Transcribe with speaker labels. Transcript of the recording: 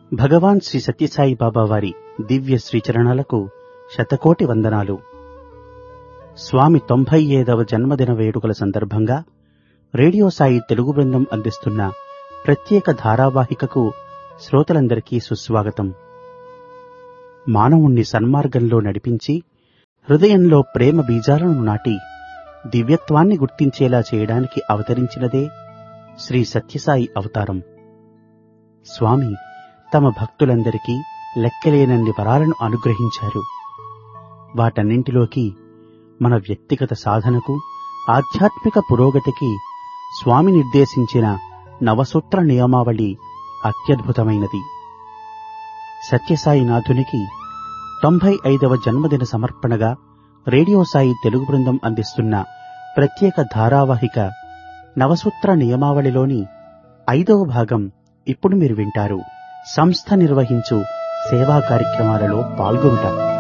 Speaker 1: భగవాన్ శ్రీ సత్యసాయి బాబా వారి దివ్య శ్రీచరణాలకు శతకోటి వందనాలు స్వామి తొంభై ఐదవ జన్మదిన వేడుకల సందర్భంగా రేడియో సాయి తెలుగు బృందం అందిస్తున్న ప్రత్యేక ధారావాహికకు శ్రోతలందరికీ సుస్వాగతం మానవుణ్ణి సన్మార్గంలో నడిపించి హృదయంలో ప్రేమ బీజాలను నాటి దివ్యత్వాన్ని గుర్తించేలా చేయడానికి అవతరించినదే శ్రీ సత్యసాయి అవతారం స్వామి తమ భక్తులందరికీ లెక్కలేనన్ని వరాలను అనుగ్రహించారు వాటన్నింటిలోకి మన వ్యక్తిగత సాధనకు ఆధ్యాత్మిక పురోగతికి స్వామి నిర్దేశించిన నవసూత్ర నియమావళి అత్యద్భుతమైనది సత్యసాయినాథునికి తొంభై ఐదవ జన్మదిన సమర్పణగా రేడియో సాయి తెలుగు బృందం అందిస్తున్న ప్రత్యేక ధారావాహిక నవసూత్ర నియమావళిలోని ఐదవ భాగం ఇప్పుడు మీరు వింటారు సంస్థ నిర్వహించు సేవా కార్యక్రమాలలో పాల్గొనుట